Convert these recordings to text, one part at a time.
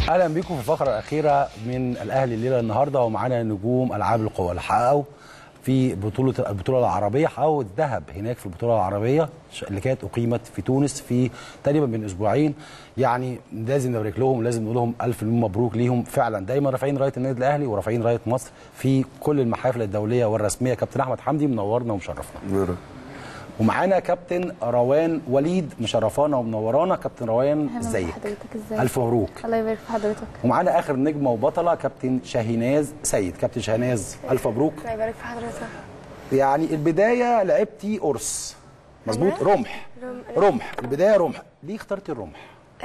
اهلا بكم في الفقره الاخيره من الاهلي الليله النهارده ومعانا نجوم العاب القوى اللي حققوا في بطوله البطوله العربيه حققوا الذهب هناك في البطوله العربيه اللي كانت اقيمت في تونس في تقريبا من اسبوعين يعني لازم نبارك لهم لازم نقول لهم الف مليون مبروك ليهم فعلا دايما رافعين رايه النادي الاهلي ورافعين رايه مصر في كل المحافل الدوليه والرسميه كابتن احمد حمدي منورنا ومشرفنا نورك ومعانا كابتن روان وليد مشرفانا ومنورانا كابتن روان أهلاً ازيك بحضرتك، إزيك؟ الف مبروك الله يبارك في حضرتك ومعانا اخر نجمه وبطله كابتن شاهيناز سيد كابتن شاهيناز الف مبروك الله يبارك في حضرتك يعني البدايه لعبتي قرص مظبوط رمح رمح البدايه رمح ليه اخترتي الرمح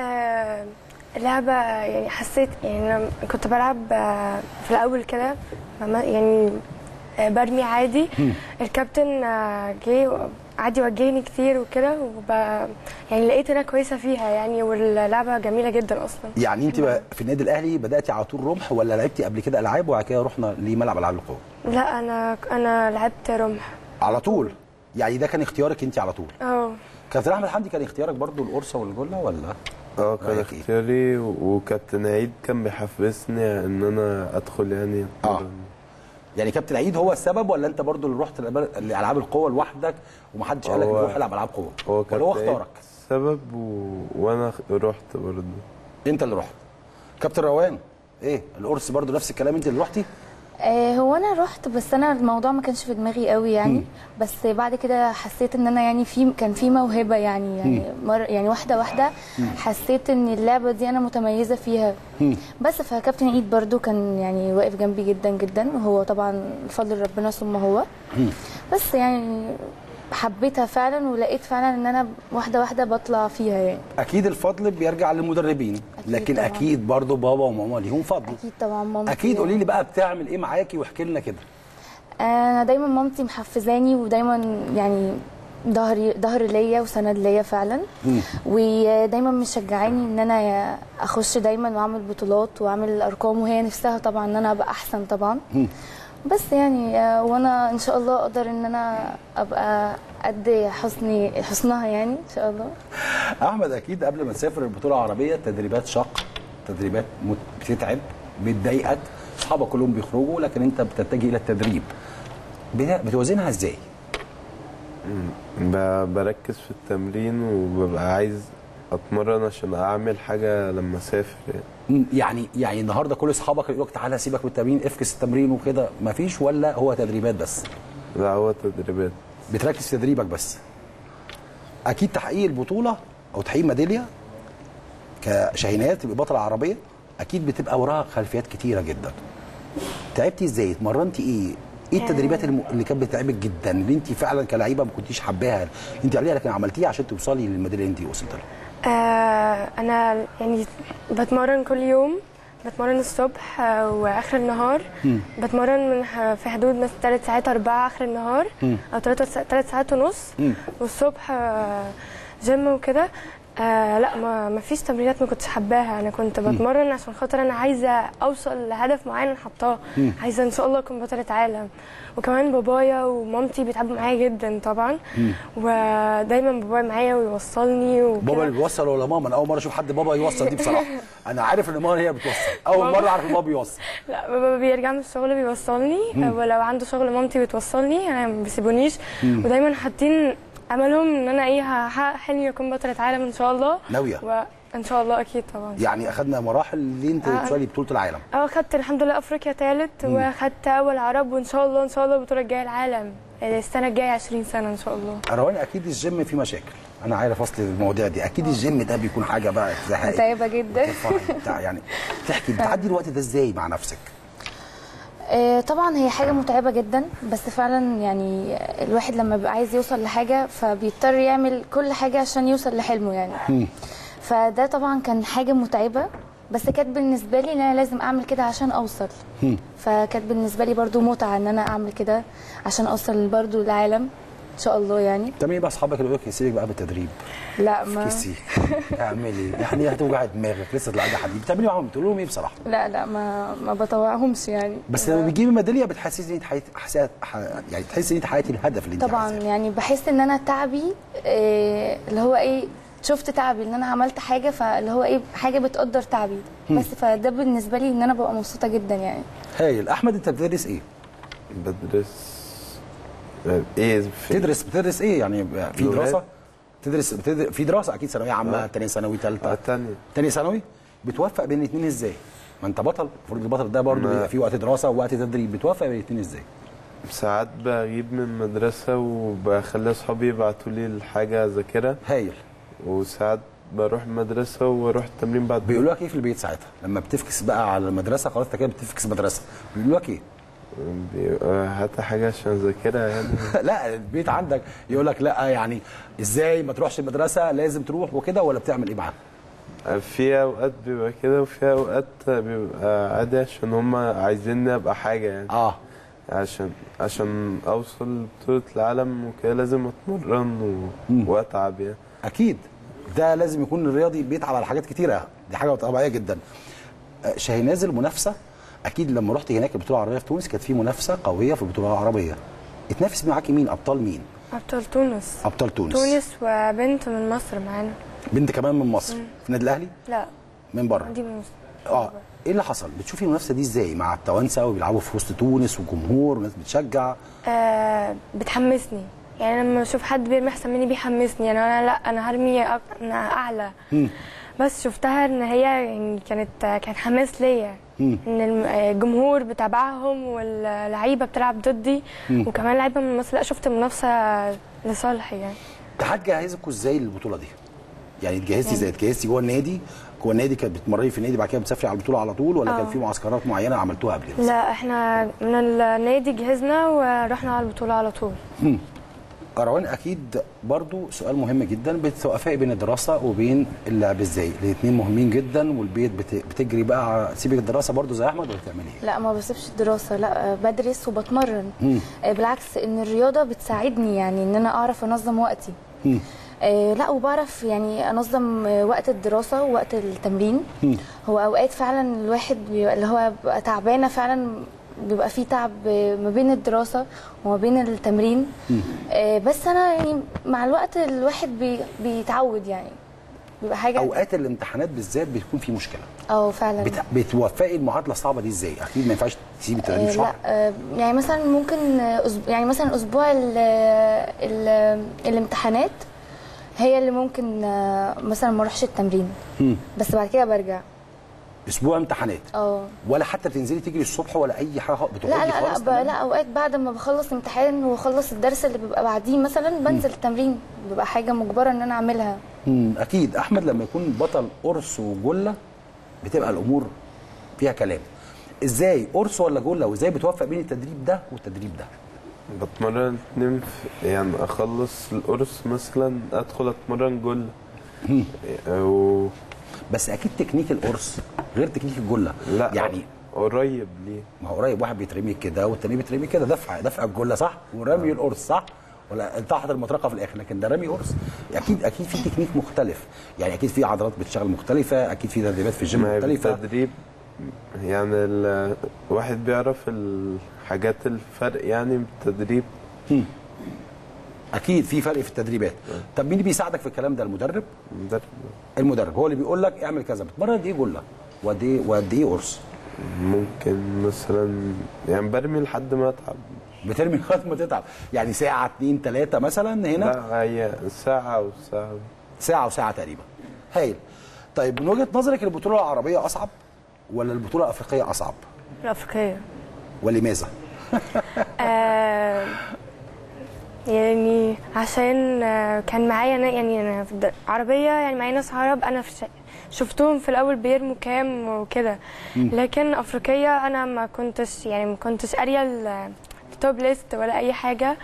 آه لعبة يعني حسيت يعني أنا كنت بلعب آه، في الأول كده بم- يعني آه، برمي عادي الكابتن آه، جه قعد يوجهني كتير وكده وب... يعني لقيت انا كويسه فيها يعني واللعبه جميله جدا اصلا يعني انت بقى في النادي الاهلي بداتي على طول رمح ولا لعبتي قبل كده العاب وبعد كده رحنا لملعب العاب القوه لا انا انا لعبت رمح على طول يعني ده كان اختيارك انت على طول اه كابتن احمد حمدي كان اختيارك برضو القرصه والجله ولا اه كان رأيك إيه؟ اختياري و- وكابتن عيد كان بيحفزني ان انا ادخل يعني آه. أتمرن. يعني كابتن عيد هو السبب ولا انت برضو اللي رحت الألعاب- لالعاب القوه لوحدك ومحدش قال لك هو- روح العب العاب قوه هو ولا هو كابتن عيد اختارك سبب و... وانا رحت برضه انت اللي رحت كابتن روان ايه القرص برضو نفس الكلام انت اللي رحتي آه هو انا رحت بس انا الموضوع ما كانش في دماغي قوي يعني بس بعد كده حسيت ان انا يعني في كان في موهبه يعني يعني مر يعني واحده واحده حسيت ان اللعبه دي انا متميزه فيها بس فكابتن عيد برضو كان يعني واقف جنبي جدا جدا وهو طبعا بفضل ربنا ثم هو بس يعني حبيتها فعلا ولقيت فعلا ان انا واحده واحده بطلع فيها يعني اكيد الفضل بيرجع للمدربين أكيد لكن طبعاً. اكيد برضو بابا وماما ليهم فضل اكيد طبعا مامتي اكيد قولي لي بقى بتعمل ايه معاكي واحكي لنا كده انا دايما مامتي محفزاني ودايما يعني ظهري ظهر ليا وسند ليا فعلا ودايما مشجعاني ان انا اخش دايما واعمل بطولات واعمل ارقام وهي نفسها طبعا ان انا ابقى احسن طبعا بس يعني آه، وانا ان شاء الله اقدر ان انا ابقى قد حسني حسنها يعني ان شاء الله احمد اكيد قبل ما تسافر البطوله العربيه تدريبات شاق تدريبات مت- بتتعب بتضايقك اصحابك كلهم بيخرجوا لكن انت بتتجه الى التدريب بت- بتوازنها ازاي ب... بركز في التمرين وببقى عايز اتمرن عشان اعمل حاجه لما اسافر يعني مم، يعني يعني النهارده كل اصحابك يقول لك تعالى سيبك من التمرين افكس التمرين وكده مفيش ولا هو تدريبات بس لا هو تدريبات بتركز في تدريبك بس اكيد تحقيق البطوله او تحقيق ميداليه كشاهينات تبقى بطله عربيه اكيد بتبقى وراها خلفيات كتيره جدا تعبتي ازاي اتمرنتي ايه ايه التدريبات الم- اللي كانت بتتعبك جدا اللي انت فعلا كلعيبه ما كنتيش حباها انت عليها لكن عملتيها عشان توصلي للميداليه اللي انت وصلت لها آه انا يعني بتمرن كل يوم بتمرن الصبح آه، واخر النهار بتمرن من ح- في حدود مثلا ثلاث ساعات اربعه اخر النهار او ثلاث ثلاث ساعات ونص والصبح آه، جيم وكده آه لا ما ما فيش تمرينات ما كنتش حباها انا كنت بتمرن عشان خاطر انا عايزه اوصل لهدف معين انا حطاه عايزه ان شاء الله اكون بطله عالم وكمان بابايا ومامتي بيتعبوا معايا جدا طبعا ودايما بابايا معايا ويوصلني وكده بابا اللي بيوصل ولا ماما انا اول مره اشوف حد بابا يوصل دي بصراحه انا عارف ان ماما هي بتوصل اول مره اعرف ان بابا بيوصل لا بابا بيرجع من الشغل بيوصلني ولو عنده شغل مامتي بتوصلني انا ما بيسيبونيش ودايما حاطين املهم ان انا ايه هحقق حلمي اكون بطله عالم ان شاء الله ناوية؟ وان شاء الله اكيد طبعا يعني اخذنا مراحل اللي انت آه. توصلي بطوله العالم اه خدت الحمد لله افريقيا ثالث واخدت اول عرب وان شاء الله ان شاء الله البطوله الجايه العالم السنه الجايه 20 سنه ان شاء الله روان اكيد الجيم فيه مشاكل انا عارف اصل المواضيع دي اكيد الجيم ده بيكون حاجه بقى زهق متعبه جدا بتاع يعني تحكي بتعدي الوقت ده ازاي مع نفسك آه، طبعا هي حاجة متعبة جدا بس فعلا يعني الواحد لما بيبقى عايز يوصل لحاجة فبيضطر يعمل كل حاجة عشان يوصل لحلمه يعني فده طبعا كان حاجة متعبة بس كانت بالنسبة لي ان انا لازم اعمل كده عشان اوصل فكانت بالنسبة لي برضو متعة ان انا اعمل كده عشان اوصل برضو للعالم ان شاء الله يعني تعملي ايه بقى اصحابك اللي يقول لك سيبك بقى بالتدريب لا ما كيسي اعملي يعني هتوجع دماغك لسه طلعت حديد بتعملي معاهم بتقول لهم ايه بصراحه لا لا ما ما بطوعهمش يعني بس لما بتجيبي ميداليه بتحسسي ان انت حققتي حسيت- ح- يعني تحسي ان انت حققتي الهدف اللي انت طبعا عايزاه. يعني بحس ان انا تعبي آه، اللي هو ايه شفت تعبي ان انا عملت حاجه فاللي هو ايه حاجه بتقدر تعبي بس فده بالنسبه لي ان انا ببقى مبسوطه جدا يعني هايل احمد انت بتدرس ايه بدرس ايه في بتدرس بتدرس ايه يعني في لغات. دراسه بتدرس, بتدرس في دراسه اكيد ثانويه عامه آه. تانية ثانوي ثالثه آه، تانية تاني ثانوي بتوفق بين الاثنين ازاي ما انت بطل المفروض البطل ده برضه ما- بيبقى فيه وقت دراسه ووقت تدريب بتوفق بين الاثنين ازاي ساعات بغيب من المدرسة وبخلي أصحابي يبعتوا لي الحاجة أذاكرها هايل وساعات بروح المدرسة وأروح التمرين بعد بيقولوا لك ايه في البيت ساعتها لما بتفكس بقى على المدرسه خلاص انت كده بتفكس مدرسه بيقولوا لك ايه بيبقى هات حاجة عشان أذاكرها يعني لا البيت عندك يقول لك لا يعني ازاي ما تروحش المدرسه لازم تروح وكده ولا بتعمل ايه معاهم في أوقات بيبقى كده وفي أوقات بيبقى عادي عشان هما عايزيني أبقى حاجة يعني اه عشان عشان أوصل لبطولة العالم وكده لازم أتمرن و... وأتعب يعني اكيد ده لازم يكون الرياضي بيتعب على حاجات كتيره دي حاجه طبيعيه جدا آه، شاهيناز المنافسه اكيد لما رحت هناك البطوله العربيه في تونس كانت في منافسه قويه في البطوله العربيه اتنافس معاكي مين ابطال مين ابطال تونس ابطال تونس, تونس وبنت من مصر معانا بنت كمان من مصر في النادي الاهلي لا من بره دي من مصر اه ايه اللي حصل بتشوفي المنافسه دي ازاي مع التوانسه وبيلعبوا في وسط تونس وجمهور وناس بتشجع آه بتحمسني يعني لما اشوف حد بيرمي احسن مني بيحمسني يعني انا لا انا هرمي أك... انا اعلى مم. بس شفتها ان هي يعني كانت كانت حماس ليا مم. ان الم- الجمهور بتابعهم واللعيبه بتلعب ضدي مم. وكمان لعيبه من مصر لا شفت منافسه لصالحي يعني الاتحاد جهزكوا ازاي للبطوله دي؟ يعني اتجهزتي ازاي؟ اتجهزتي جوه النادي؟ جوه النادي كانت بتمرني في النادي بعد كده بتسافري على البطوله على طول ولا آه. كان في معسكرات معينه عملتوها قبل كده؟ لا احنا من النادي جهزنا ورحنا على البطوله على طول كروان اكيد برضو سؤال مهم جدا بتوافقي بين الدراسه وبين اللعب ازاي؟ الاثنين مهمين جدا والبيت بت- بتجري بقى سيبك الدراسه برضو زي احمد ولا بتعملي ايه؟ لا ما بسيبش الدراسه لا آه، بدرس وبتمرن مم. آه، بالعكس ان الرياضه بتساعدني يعني ان انا اعرف انظم وقتي مم. آه، لا وبعرف يعني انظم آه، وقت الدراسه ووقت التمرين مم. هو اوقات فعلا الواحد بيبقى اللي هو بيبقى تعبانه فعلا بيبقى فيه تعب آه، ما بين الدراسه وما بين التمرين آه، بس انا يعني مع الوقت الواحد بي- بيتعود يعني بيبقى حاجه اوقات الامتحانات بالذات بتكون في مشكله اه فعلا بت... بتوفقي المعادله الصعبه دي ازاي؟ اكيد ما ينفعش تسيبي التدريب آه، شهر لا آه، يعني مثلا ممكن آه، أسب- يعني مثلا اسبوع ال ال الامتحانات هي اللي ممكن آه، مثلا ما اروحش التمرين مم. بس بعد كده برجع اسبوع امتحانات اه ولا حتى بتنزلي تجري الصبح ولا اي حاجه بتقعدي لا لا لا, خالص ب- تمام؟ لا اوقات بعد ما بخلص امتحان واخلص الدرس اللي بيبقى بعديه مثلا بنزل التمرين بيبقى حاجه مجبره ان انا اعملها مم، اكيد احمد لما يكون بطل قرص وجله بتبقى الامور فيها كلام ازاي قرص ولا جله وازاي بتوفق بين التدريب ده والتدريب ده بتمرن اتنين في يعني اخلص القرص مثلا ادخل اتمرن جل و... بس اكيد تكنيك القرص غير تكنيك الجله لا يعني قريب ليه ما هو قريب واحد بيترمي كده والتاني بيترمي كده دفع دفع الجله صح ورمي القرص صح ولا تحت المطرقه في الاخر لكن ده رمي قرص اكيد اكيد في تكنيك مختلف يعني اكيد في عضلات بتشتغل مختلفه اكيد في تدريبات في الجيم ما هي مختلفه بالتدريب يعني ال- الواحد بيعرف الحاجات الفرق يعني بالتدريب اكيد في فرق في التدريبات طب مين اللي بيساعدك في الكلام ده المدرب المدرب المدرب هو اللي بيقول لك اعمل كذا بتمرن قد ايه جله وقد ايه وقد ايه قرص ممكن مثلا يعني برمي لحد ما اتعب بترمي لغايه ما تتعب يعني ساعه اتنين تلاته مثلا هنا لا هي ساعة وساعة ساعه وساعه تقريبا هايل طيب من وجهه نظرك البطوله العربيه اصعب ولا البطوله الافريقيه اصعب الافريقيه ولماذا آه يعني عشان آه، كان معايا نا- يعني انا في الد- عربيه يعني معايا ناس عرب انا في ش- شفتهم في الاول بيرموا كام وكده لكن افريقيه انا ما كنتش يعني ما كنتش قاريه ال- التوب ليست ولا اي حاجه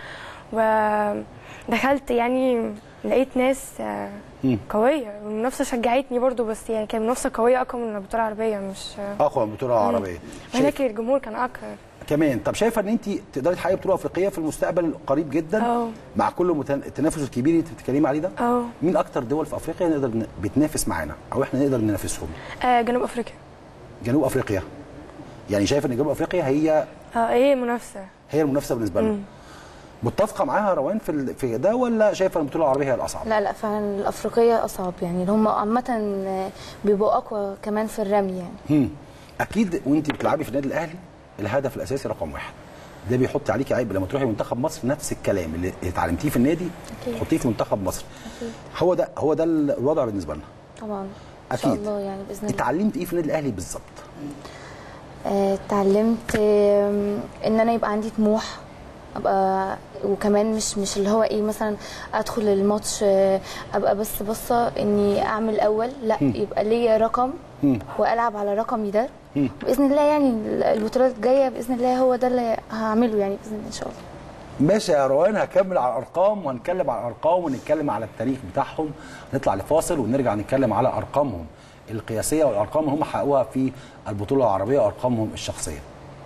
ودخلت يعني لقيت ناس آه، مم. قويه والمنافسه شجعتني برضو بس يعني كانت منافسه قويه اقوى من البطوله العربيه مش اقوى من البطوله العربيه هناك شايف الجمهور كان اكتر كمان طب شايفه ان انت تقدري تحققي بطوله افريقيه في المستقبل القريب جدا اه. مع كل متن... التنافس الكبير اللي انت بتتكلمي عليه ده اه مين اكتر دول في افريقيا نقدر ن- بتنافس معانا او احنا نقدر ننافسهم آه، جنوب افريقيا جنوب افريقيا يعني شايف ان جنوب افريقيا هي اه ايه منافسه هي المنافسه بالنسبه لنا متفقه معاها روان في ال- في ده ولا شايفه ان البطوله العربيه هي الاصعب لا لا فعلا الافريقيه اصعب يعني اللي هم عامه بيبقوا اقوى كمان في الرمي يعني مم. اكيد وانت بتلعبي في النادي الاهلي الهدف الاساسي رقم واحد ده بيحط عليكي عيب لما تروحي منتخب مصر نفس الكلام اللي اتعلمتيه في النادي أكيد. تحطيه في منتخب مصر هو ده هو ده الوضع بالنسبه لنا طبعا ان شاء أكيد. الله يعني باذن الله اتعلمت ايه في النادي الاهلي بالظبط آه، اتعلمت آم، ان انا يبقى عندي طموح ابقى وكمان مش مش اللي هو ايه مثلا ادخل الماتش آه، ابقى بس بصه اني اعمل اول لا يبقى ليا رقم مم. والعب على رقمي ده مم. باذن الله يعني البطولات الجايه باذن الله هو ده اللي هعمله يعني باذن الله ان شاء الله ماشي يا روان هكمل على الارقام وهنتكلم على الارقام ونتكلم على التاريخ بتاعهم نطلع لفاصل ونرجع نتكلم على ارقامهم القياسيه والارقام اللي هم حققوها في البطوله العربيه وارقامهم الشخصيه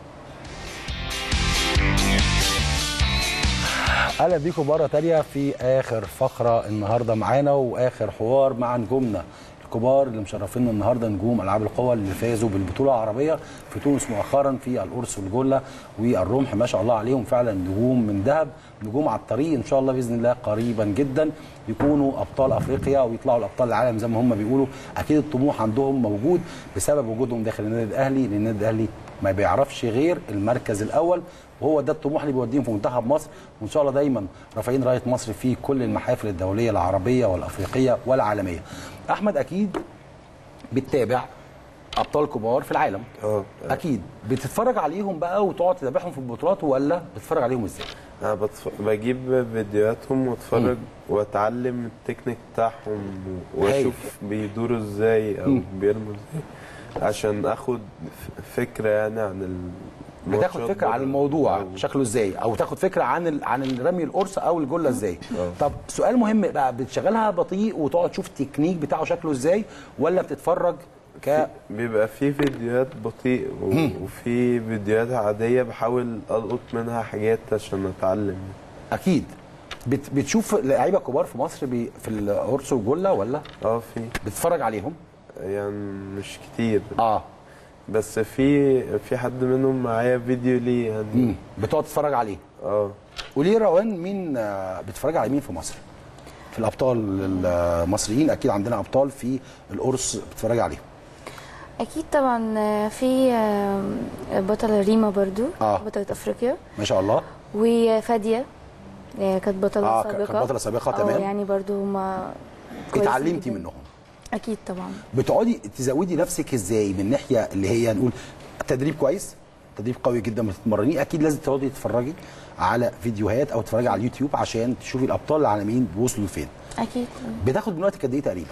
اهلا بيكم مره تانية في اخر فقره النهارده معانا واخر حوار مع نجومنا الكبار اللي مشرفينا النهارده نجوم العاب القوى اللي فازوا بالبطوله العربيه في تونس مؤخرا في القرص والجله والرمح ما شاء الله عليهم فعلا نجوم من ذهب نجوم على الطريق ان شاء الله باذن الله قريبا جدا يكونوا ابطال افريقيا ويطلعوا لابطال العالم زي ما هم بيقولوا اكيد الطموح عندهم موجود بسبب وجودهم داخل النادي الاهلي لان النادي الاهلي ما بيعرفش غير المركز الاول وهو ده الطموح اللي بيوديهم في منتخب مصر وان شاء الله دايما رافعين رايه مصر في كل المحافل الدوليه العربيه والافريقيه والعالميه. احمد اكيد بتتابع ابطال كبار في العالم اه اكيد بتتفرج عليهم بقى وتقعد تتابعهم في البطولات ولا بتتفرج عليهم ازاي؟ انا بتف... بجيب فيديوهاتهم واتفرج واتعلم التكنيك بتاعهم واشوف بيدوروا ازاي او مم. بيرموا ازاي عشان اخد ف- فكره يعني عن الماتشات بتاخد فكره عن بره. الموضوع أو- شكله ازاي او تاخد فكره عن ال... عن الرمي القرص او الجله ازاي آه. طب سؤال مهم بقى بتشغلها بطيء وتقعد تشوف التكنيك بتاعه شكله ازاي ولا بتتفرج ك بيبقى في فيديوهات بطيء و... وفي فيديوهات عاديه بحاول القط منها حاجات عشان اتعلم اكيد بت... بتشوف لعيبه كبار في مصر بي... في القرص والجله ولا اه في بتتفرج عليهم يعني مش كتير اه بس في في حد منهم معايا فيديو ليه يعني مم. بتقعد تتفرج عليه اه قولي لي روان مين آه، بتتفرج على مين في مصر في الابطال المصريين اكيد عندنا ابطال في القرص بتتفرج عليهم اكيد طبعا آه، في آه، بطل ريما برضو آه. بطله افريقيا ما شاء الله وفاديه آه، كانت بطله آه، ك- سابقه كانت بطلة سابقة، آه، تمام. يعني برضو هما كويسين اتعلمتي جداً. منهم اكيد طبعا بتقعدي تزودي نفسك ازاي من ناحيه اللي هي نقول تدريب كويس تدريب قوي جدا بتتمرنيه اكيد لازم تقعدي تتفرجي على فيديوهات او تتفرجي على اليوتيوب عشان تشوفي الابطال العالميين وصلوا لفين اكيد بتاخد من وقتك قد ايه تقريبا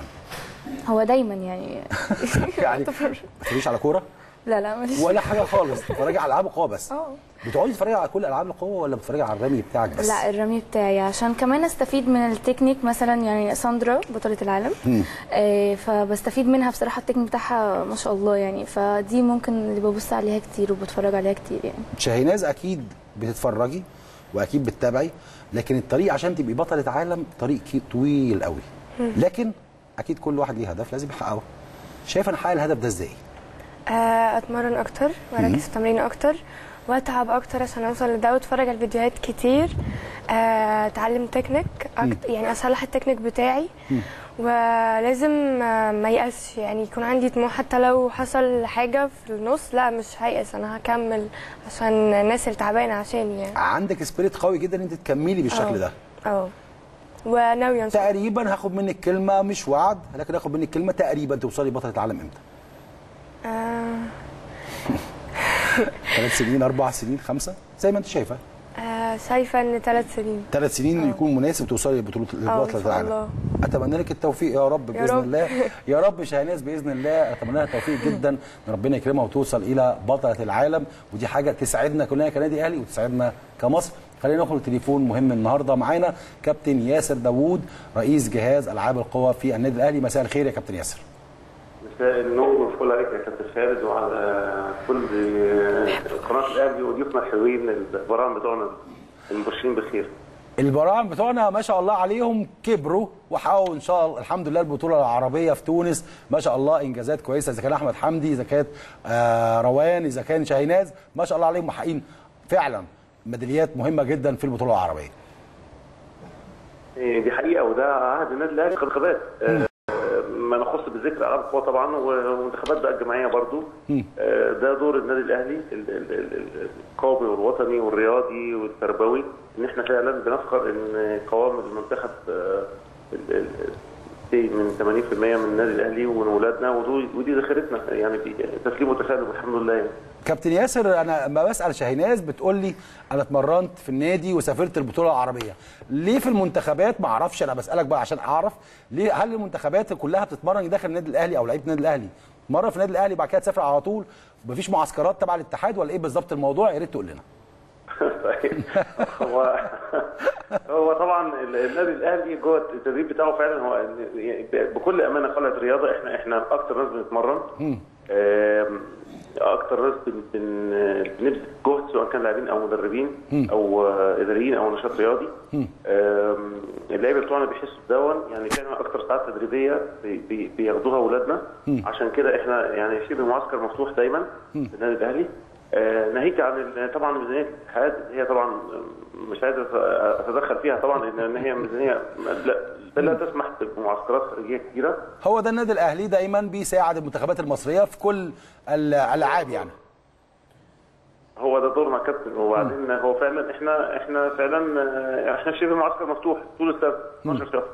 هو دايما يعني يعني ما تتفرجيش على كوره لا لا ماليش ولا حاجه خالص تتفرجي على العاب القوه بس اه بتقعدي تتفرجي على كل العاب القوه ولا بتتفرجي على الرمي بتاعك بس لا الرمي بتاعي عشان كمان استفيد من التكنيك مثلا يعني ساندرا بطلة العالم آه فبستفيد منها بصراحة التكنيك بتاعها ما شاء الله يعني فدي ممكن اللي ببص عليها كتير وبتفرج عليها كتير يعني شاهيناز اكيد بتتفرجي واكيد بتتابعي لكن الطريق عشان تبقي بطله عالم طريق كي- طويل قوي لكن اكيد كل واحد ليه هدف لازم يحققه شايف انا احقق الهدف ده ازاي آه، اتمرن اكتر واركز في التمرين اكتر واتعب اكتر عشان اوصل لده واتفرج على فيديوهات كتير آه، اتعلم تكنيك أكتر يعني اصلح التكنيك بتاعي ولازم آه، ما يأسش يعني يكون عندي طموح حتى لو حصل حاجه في النص لا مش هيأس انا هكمل عشان الناس اللي تعبانه عشاني يعني عندك سبيريت قوي جدا ان انت تكملي بالشكل آه. ده اه وناويه ان شاء الله تقريبا هاخد منك كلمه مش وعد لكن هاخد منك كلمه تقريبا توصلي بطله العالم امتى آه، ثلاث سنين اربع سنين خمسه زي ما انت شايفه آه، شايفه ان ثلاث سنين ثلاث سنين يكون مناسب توصلي لبطوله إن لبطله شاء العالم الله. اتمنى لك التوفيق يا رب يا باذن رب. الله يا رب شاهناز باذن الله اتمنى لها التوفيق جدا ان ربنا يكرمها وتوصل الى بطله العالم ودي حاجه تسعدنا كلنا كنادي اهلي وتسعدنا كمصر خلينا ناخد تليفون مهم النهارده معانا كابتن ياسر داوود رئيس جهاز العاب القوى في النادي الاهلي مساء الخير يا كابتن ياسر مساء النور والفل عليك يا كابتن خالد وعلى كل قناه الاهلي وضيوفنا الحلوين البرامج بتوعنا المبشرين بخير. البراعم بتوعنا ما شاء الله عليهم كبروا وحققوا ان شاء الله الحمد لله البطوله العربيه في تونس ما شاء الله انجازات كويسه اذا كان احمد حمدي اذا كانت آه روان اذا كان شاهيناز ما شاء الله عليهم محققين فعلا ميداليات مهمه جدا في البطوله العربيه إيه، دي حقيقه وده عهد النادي الاهلي كانتخابات آه، ما نخص بذكر العاب القوى طبعا ومنتخبات بقى الجماعيه برضو آه، ده دور النادي الاهلي ال- ال- ال- القومي والوطني والرياضي والتربوي ان احنا فعلا بنفخر ان قوام المنتخب آه، ال- ال- دي من 80% من النادي الاهلي ومن ولادنا ودول- ودي ذخيرتنا يعني دي تسليم وتسلم الحمد لله يعني. كابتن ياسر انا لما بسال شاهيناز بتقول لي انا اتمرنت في النادي وسافرت البطوله العربيه ليه في المنتخبات ما اعرفش انا بسالك بقى عشان اعرف ليه هل المنتخبات كلها بتتمرن داخل النادي الاهلي او لعيبه النادي الاهلي مره في النادي الاهلي بعد كده تسافر على طول مفيش معسكرات تبع الاتحاد ولا ايه بالظبط الموضوع يا ريت تقول لنا طيب هو هو طبعا النادي الاهلي جوه التدريب بتاعه فعلا هو يعني بكل امانه قلعه رياضه احنا احنا اكتر ناس بنتمرن آم، اكتر ناس بن- بن- بنبذل جهد سواء كان لاعبين او مدربين او آه، اداريين او نشاط رياضي آم، اللعيبه بتوعنا بيحسوا بدون يعني فعلا اكتر ساعات تدريبيه بي- بي- بياخدوها اولادنا عشان كده احنا يعني شبه معسكر مفتوح دايما في النادي الاهلي آه، ناهيك عن ال- طبعا ميزانيه الاتحاد هي طبعا مش عايز أت- اتدخل فيها طبعا لان إن هي ميزانيه لا, لا تسمح بمعسكرات خارجيه كتيره هو ده النادي الاهلي دايما بيساعد المنتخبات المصريه في كل الالعاب يعني هو ده دورنا يا كابتن وبعدين هو فعلا احنا احنا فعلا آه، احنا شبه معسكر مفتوح طول السنه 12 شهر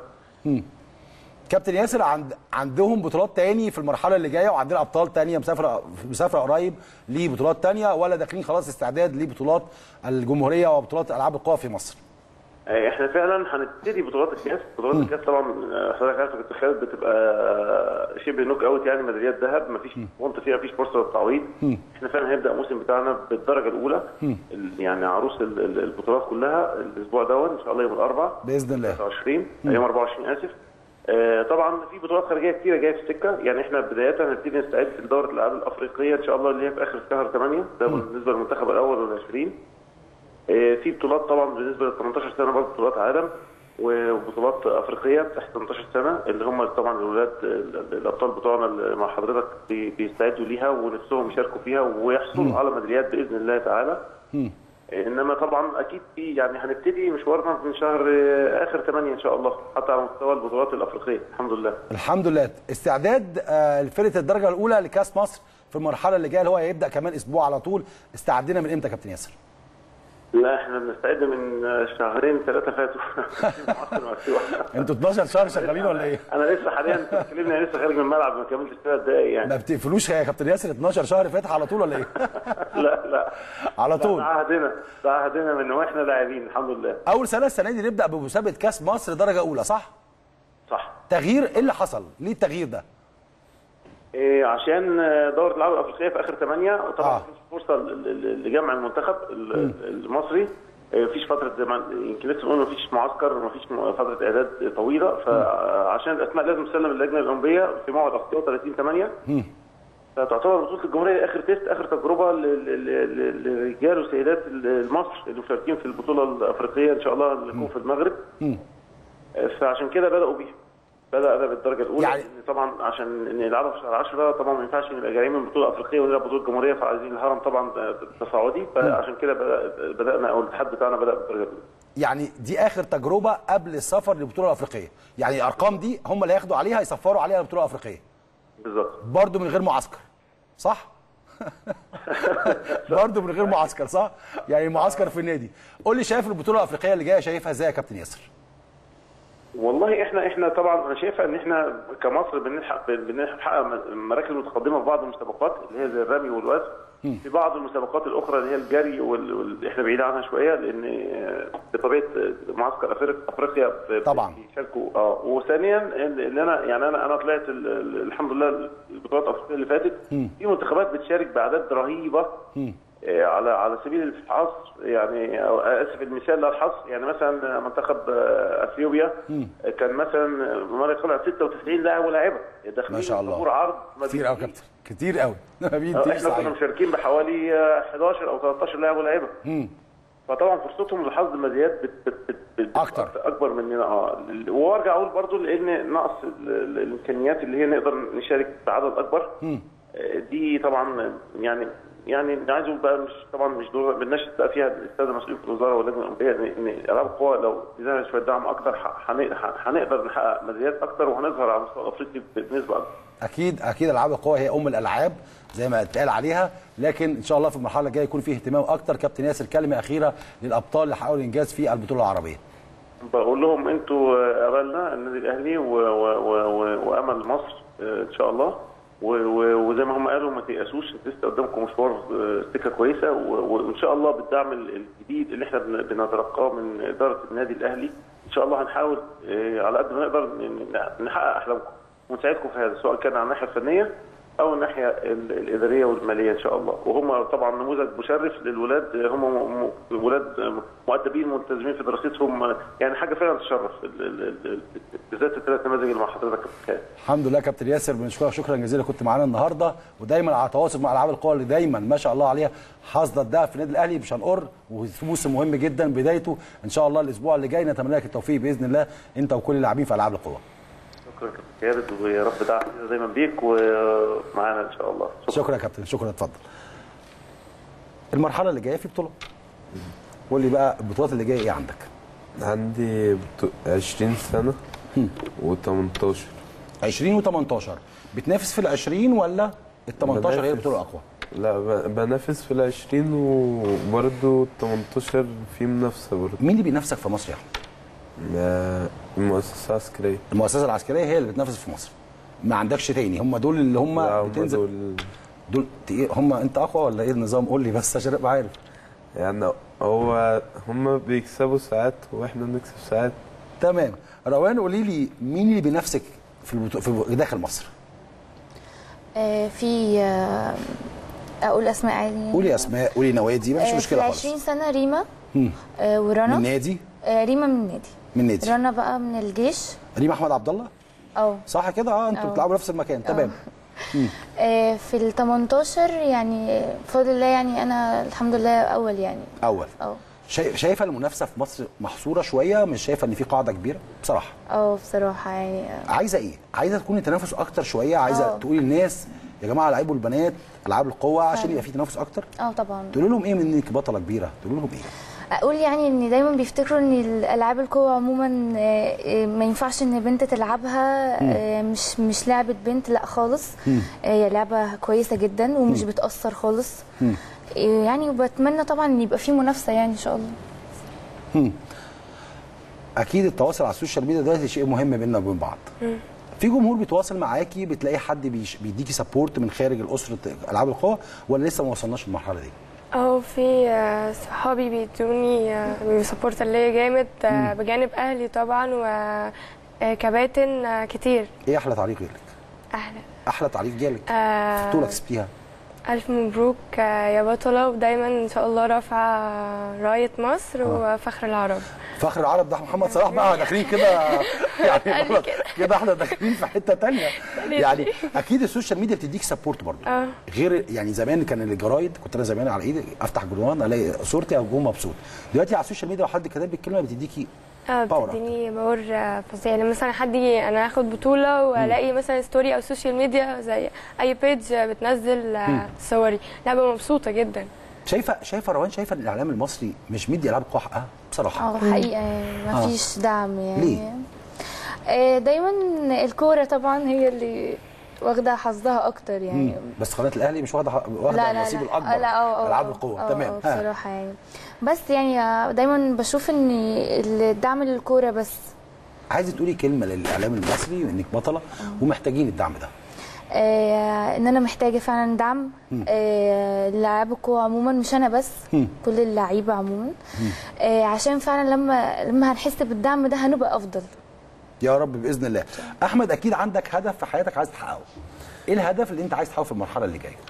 كابتن ياسر عند عندهم بطولات تاني في المرحله اللي جايه وعندنا ابطال تانية مسافره مسافره قريب لبطولات تانية ولا داخلين خلاص استعداد لبطولات الجمهوريه وبطولات العاب القوى في مصر آه، احنا فعلا هنبتدي بطولات الكاس بطولات الكاس طبعا آه، حضرتك عارف كنت خالد بتبقى آه، شبه نوك اوت يعني ميداليات ذهب مفيش بونت فيها مفيش فرصه للتعويض احنا فعلا هيبدا الموسم بتاعنا بالدرجه الاولى ال- يعني عروس ال- ال- البطولات كلها الاسبوع ده ان شاء الله يوم الاربعاء باذن الله 23 يوم 24 اسف آه، طبعا في بطولات خارجيه كتيره جايه في السكه يعني احنا بدايه هنبتدي نستعد لدوره الالعاب الافريقيه ان شاء الله اللي هي في اخر شهر 8 ده بالنسبه للمنتخب الاول وال20 آه، في بطولات طبعا بالنسبه لل 18 سنه برضه بطولات عالم وبطولات افريقيه تحت 18 سنه اللي هم طبعا الولاد ال- الابطال بتوعنا اللي مع حضرتك بي- بيستعدوا ليها ونفسهم يشاركوا فيها ويحصلوا على ميداليات باذن الله تعالى انما طبعا اكيد في يعني هنبتدي مشوارنا من شهر آه، اخر 8 ان شاء الله حتى على مستوى البطولات الافريقيه الحمد لله الحمد لله استعداد آه، فرقه الدرجه الاولى لكاس مصر في المرحله اللي جايه اللي هو هيبدا كمان اسبوع على طول استعدنا من امتى يا كابتن ياسر لا احنا بنستعد من آه، شهرين ثلاثه فاتوا معسكر مفتوح. انتوا 12 شهر شغالين ولا ايه انا لسه حاليا بتكلمني انا لسه خارج من الملعب ما كملتش ثلاث دقايق يعني ما بتقفلوش يا كابتن ياسر 12 شهر فاتح على طول ولا ايه لا لا على ده طول عهدنا ده عهدنا من واحنا لاعبين الحمد لله اول سنه السنه دي نبدا بمسابقه كاس مصر درجه اولى صح صح تغيير ايه اللي حصل ليه التغيير ده إيه عشان آه، دورة الألعاب الأفريقية في آخر ثمانية وطبعا آه. آه. مفيش فرصة ل- ل- لجمع المنتخب ال- المصري إيه، مفيش فترة زي ما يمكن لسه نقول مفيش معسكر مفيش م- فترة إعداد طويلة فعشان الأسماء لازم تسلم للجنة الأولمبية في موعد أفريقيا 30 8 فتعتبر بطولة الجمهورية آخر تيست آخر تجربة ل- ل- ل- لرجال وسيدات ال- مصر اللي مشاركين في البطولة الأفريقية إن شاء الله اللي تكون في المغرب فعشان كده بدأوا بيها بدأ ده بالدرجة الأولى يعني- يعني طبعا عشان ان يلعبوا في شهر 10 طبعا ما ينفعش نبقى جايين من بطولة أفريقية ونلعب بطولة جمهورية فعايزين الهرم طبعا تصاعدي فعشان كده بدأ بدأنا أو الاتحاد بتاعنا بدأ بالدرجة الأولى يعني دي اخر تجربه قبل السفر للبطوله الافريقيه يعني الارقام دي هم اللي هياخدوا عليها يسفروا عليها البطوله الافريقيه بالظبط برضه من غير معسكر صح برضه من غير معسكر صح يعني معسكر في النادي قول لي شايف البطوله الافريقيه اللي جايه شايفها ازاي يا كابتن ياسر والله احنا احنا طبعا انا شايفها ان احنا كمصر بنلحق بنحقق مراكز متقدمه في بعض المسابقات اللي هي زي الرمي والوزن في بعض المسابقات الاخرى اللي هي الجري وال... وال... احنا بعيد عنها شويه لان آه، بطبيعه آه، معسكر أفريق- افريقيا ب- طبعا. بيشاركوا اه وثانيا ان إن انا يعني انا انا طلعت ال... ال- الحمد لله البطولات الافريقيه اللي فاتت في منتخبات بتشارك باعداد رهيبه آه، على على سبيل الحصر يعني أو اسف المثال لا الحصر يعني مثلا منتخب آه، اثيوبيا آه، كان مثلا مره طلع 96 لاعب ولاعبه داخلين ما شاء الله. طابور عرض كتير قوي يا كابتن كتير قوي مين آه، كتير احنا كنا صحيح مشاركين بحوالي آه، 11 او 13 لاعب ولاعيبه فطبعا فرصتهم لحظ الميداليات بت بت بت بت أكتر. اكبر مننا اه وارجع اقول برضو لان نقص ال- ال- الامكانيات اللي هي نقدر نشارك بعدد اكبر آه، دي طبعا يعني يعني اللي عايزه بقى مش طبعا مش دور بدناش بقى فيها الساده مسؤولين في الوزاره واللجنه الاولمبيه ان إن العاب القوى لو ادينا شويه دعم اكتر ح- هن- هنقدر نحقق ميداليات اكتر وهنظهر على مستوى افريقي بنسبه اكبر. اكيد اكيد العاب القوى هي ام الالعاب زي ما اتقال عليها لكن ان شاء الله في المرحله الجايه يكون فيه اهتمام اكتر كابتن ياسر كلمه اخيره للابطال اللي حققوا الانجاز في البطوله العربيه بقول لهم انتوا املنا النادي الاهلي و... و... و... و... وامل مصر آه، ان شاء الله و... و... وزي ما هم قالوا ما تيأسوش لسه قدامكم مشوار آه، سكه كويسه و... وان شاء الله بالدعم ال- الجديد اللي احنا بن- بنتلقاه من اداره النادي الاهلي ان شاء الله هنحاول آه، على قد ما نقدر ن- نحقق احلامكم ونساعدكم في هذا سواء كان على الناحيه الفنيه او الناحيه ال- الاداريه والماليه ان شاء الله وهم طبعا نموذج مشرف للولاد هم م- م- ولاد مؤدبين ملتزمين في دراستهم يعني حاجه فعلا تشرف ال- ال- ال- بالذات الثلاث نماذج اللي مع حضرتك كابتن الحمد لله كابتن ياسر بنشكرك شكرا جزيلا كنت معانا النهارده ودايما على تواصل مع العاب القوى اللي دايما ما شاء الله عليها حاصده الدهب في النادي الاهلي مش هنقر وفي موسم مهم جدا بدايته ان شاء الله الاسبوع اللي جاي نتمنى لك التوفيق باذن الله انت وكل اللاعبين في العاب القوى شكرا كابتن خالد ويا رب دعم دايما بيك ومعانا ان شاء الله شكرا يا كابتن شكرا اتفضل المرحله اللي جايه في بطوله قول لي بقى البطولات اللي جايه ايه عندك عندي بتو- 20 سنة و18 20 و18 بتنافس في ال 20 ولا ال 18 هي بنافس. البطوله الاقوى لا ب- بنافس في العشرين وبرضه 18 في منافسة برضه مين اللي بينافسك في مصر يا احمد آه، المؤسسة العسكرية المؤسسه العسكريه هي اللي بتنافس في مصر ما عندكش تاني هم دول اللي هم لا هم بتنزل دول دول تقيل- هم انت اقوى ولا ايه النظام قول لي بس عشان ابقى عارف يعني هو هم بيكسبوا ساعات واحنا بنكسب ساعات تمام روان قولي لي مين اللي بينافسك في البطو... في داخل مصر آه، في آه، اقول اسماء عادي قولي اسماء قولي نوادي ما فيش آه، مشكله في خالص 20 سنه ريما مم. آه، ورنا من نادي آه، ريما من النادي من نادي رنا بقى من الجيش ريم احمد عبد الله اه صح كده اه انتوا أه. بتلعبوا نفس المكان تمام آه، في ال 18 يعني بفضل الله يعني انا الحمد لله اول يعني اول اه شايف شايفه المنافسه في مصر محصوره شويه مش شايفه ان في قاعده كبيره بصراحه اه بصراحه يعني آه، عايزه ايه عايزه تكون التنافس اكتر شويه عايزه أه. تقولي للناس يا جماعه لعيبوا البنات العاب القوه عشان يبقى في تنافس اكتر اه طبعا تقول لهم ايه من انك بطله كبيره تقول لهم ايه اقول يعني ان دايما بيفتكروا ان الالعاب القوى عموما آه، آه، ما ينفعش ان بنت تلعبها آه، مش مش لعبه بنت لا خالص آه، هي لعبه كويسه جدا ومش بتاثر خالص آه، يعني وبتمنى طبعا ان يبقى في منافسه يعني ان شاء الله اكيد التواصل على السوشيال ميديا دلوقتي شيء مهم بيننا وبين بعض في جمهور بيتواصل معاكي بتلاقي حد بيش بيديكي سبورت من خارج الاسره العاب القوى ولا لسه ما وصلناش للمرحله دي اه في آه، صحابي بيدوني آه، بيسبورت ليا جامد آه، بجانب اهلي طبعا وكباتن كتير ايه احلى تعليق جالك اهلا احلى تعليق جالك آه، بطوله كسبتيها الف مبروك آه، يا بطله ودايما ان شاء الله رافعه رايه مصر وفخر العرب فخر العرب ده محمد صلاح بقى داخلين كده يعني غلط. كده احنا داخلين في حته تانية يعني اكيد السوشيال ميديا بتديك سبورت برضه اه غير يعني زمان كان الجرايد كنت انا زمان على ايدي افتح جورنال الاقي صورتي او جون مبسوط دلوقتي على السوشيال ميديا وحد كتب الكلمه بتديكي اه باور بتديني باور آه، فظيع يعني مثلا حد يجي انا هاخد بطوله والاقي مثلا ستوري او سوشيال ميديا زي اي بيج آه، بتنزل آه، صوري لا ببقى مبسوطه جدا شايفه شايفه روان شايفه ان الاعلام المصري مش مدي العاب قوى حقها بصراحه اه حقيقه يعني ما آه. فيش دعم يعني ليه؟ آه، دايما الكوره طبعا هي اللي واخده حظها اكتر يعني مم. بس قناه الاهلي مش واخده واخده النصيب الاكبر لا اه اه العاب اه القوه اه تمام اه ها. بصراحه يعني بس يعني آه، دايما بشوف ان الدعم للكوره بس عايزه تقولي كلمه للاعلام المصري انك بطله ومحتاجين الدعم ده آه ان انا محتاجه فعلا دعم آه للاعب القوى عموما مش انا بس مم. كل اللعيبه عموما آه عشان فعلا لما لما هنحس بالدعم ده هنبقى افضل يا رب باذن الله احمد اكيد عندك هدف في حياتك عايز تحققه ايه الهدف اللي انت عايز تحققه في المرحله اللي جايه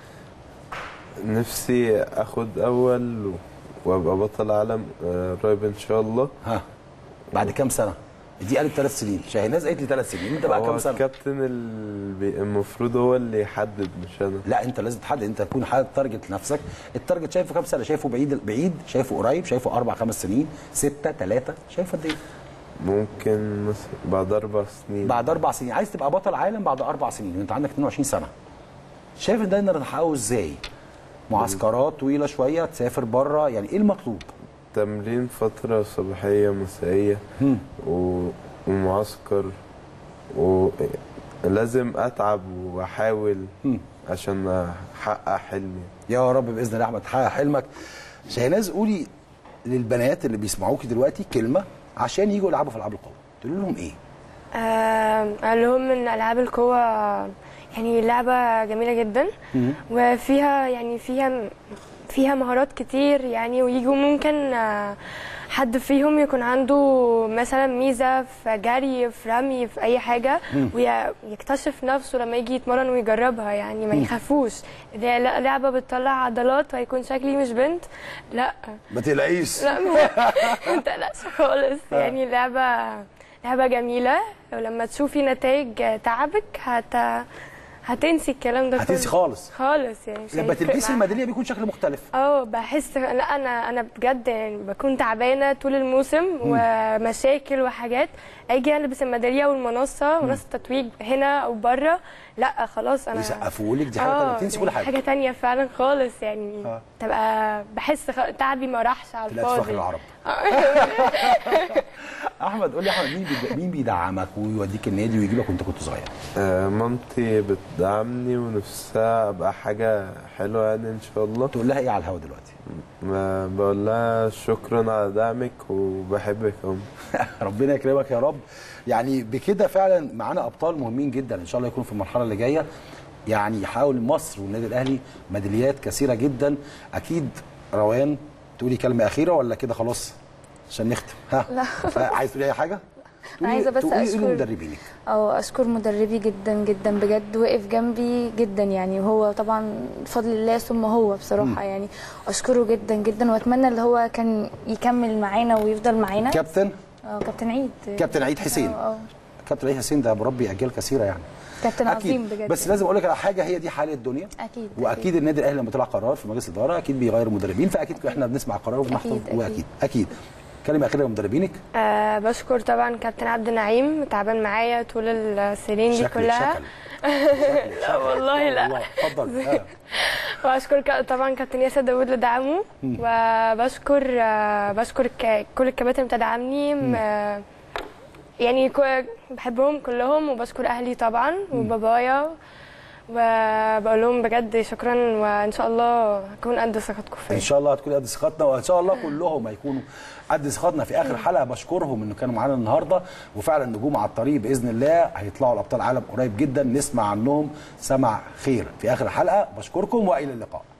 نفسي اخد اول وابقى بطل عالم آه، قريب ان شاء الله ها بعد كام سنه دي قالت ثلاث سنين شاهناز قالت لي ثلاث سنين انت بقى هو كام سنه الكابتن اللي بي- المفروض هو اللي يحدد مش انا لا انت لازم تحدد انت تكون حاطط تارجت لنفسك التارجت شايفه كام سنه شايفه بعيد بعيد شايفه قريب شايفه اربع خمس سنين سته ثلاثه شايفه قد ايه ممكن مثلا بعد اربع سنين بعد اربع سنين عايز تبقى بطل عالم بعد اربع سنين وانت عندك 22 سنه شايف ان ده نقدر نحققه ازاي معسكرات طويله شويه تسافر بره يعني ايه المطلوب تمرين فترة صباحية مسائية مم. و... ومعسكر ولازم أتعب وأحاول مم. عشان أحقق حلمي يا رب باذن الله يا احمد تحقق حلمك شاهناز قولي للبنات اللي بيسمعوكي دلوقتي كلمه عشان يجوا يلعبوا في العاب القوه تقول لهم ايه آه، قال لهم ان العاب القوه يعني لعبه جميله جدا وفيها يعني فيها فيها مهارات كتير يعني ويجوا ممكن آه، حد فيهم يكون عنده مثلا ميزه في جري في رمي في اي حاجه ويكتشف نفسه لما يجي يتمرن ويجربها يعني ما يخافوش ده لا- لعبه بتطلع عضلات وهيكون شكلي مش بنت لا ما تقلقيش لا ما تقلقش خالص يعني لعبة لعبة جميلة ولما تشوفي نتائج تعبك هت هتنسي الكلام ده هتنسي كله. خالص خالص يعني مش لما هيفرق تلبسي معاها. الميداليه بيكون شكل مختلف اه بحس لا انا انا بجد يعني بكون تعبانه طول الموسم ومشاكل وحاجات اجي البس الميداليه والمنصه منصه التتويج هنا او بره لا خلاص انا يسقفوا لك دي حاجه آه، تانية تنسي كل يعني حاجه حاجه تانية فعلا خالص يعني آه. تبقى بحس خ... تعبي ما راحش على طلعت فخر الفاضي العرب احمد قول لي يا احمد مين بيد- مين بيدعمك ويوديك النادي ويجيبك وانت كنت صغير آه، مامتي بتدعمني ونفسها أبقى حاجة حلوة يعني إن شاء الله تقول لها ايه على الهوا دلوقتي ما بقول لها شكرا على دعمك وبحبك يا أم ربنا يكرمك يا رب يعني بكده فعلا معانا ابطال مهمين جدا ان شاء الله يكونوا في المرحله اللي جايه يعني يحاول مصر والنادي الاهلي ميداليات كثيره جدا اكيد روان تقولي كلمه اخيره ولا كده خلاص عشان نختم ها لا. آه، عايز تقولي اي حاجه تقولي- عايزة بس تقولي ايه أشكر- لمدربينك او اشكر مدربي جدا جدا بجد وقف جنبي جدا يعني وهو طبعا بفضل الله ثم هو بصراحه يعني اشكره جدا جدا واتمنى اللي هو كان يكمل معانا ويفضل معانا كابتن اه كابتن عيد كابتن عيد حسين اه آه. كابتن عيد حسين ده مربي اجيال كثيره يعني كابتن عظيم بجد بس لازم اقول لك على حاجه هي دي حال الدنيا اكيد واكيد النادي الاهلي لما طلع قرار في مجلس الاداره اكيد بيغير مدربين فاكيد احنا بنسمع قرار وبنحترم أكيد، أكيد. واكيد اكيد كلمه اخيره لمدربينك أه بشكر طبعا كابتن عبد النعيم تعبان معايا طول السنين دي شكلك كلها شكل لا والله لا والله اتفضل آه. واشكر ك- طبعا كابتن ياسر داوود اللي دعمه وبشكر آه، بشكر ك- كل الكباتن اللي بتدعمني م- يعني كو- بحبهم كلهم وبشكر اهلي طبعا وبابايا وبقول لهم بجد شكرا وان شاء الله هكون قد ثقتكم فيا ان شاء الله هتكون قد ثقتنا وان شاء الله كلهم هيكونوا قد ثقتنا في اخر حلقه بشكرهم انه كانوا معانا النهارده وفعلا نجوم على الطريق باذن الله هيطلعوا لابطال عالم قريب جدا نسمع عنهم سمع خير في اخر حلقه بشكركم والى اللقاء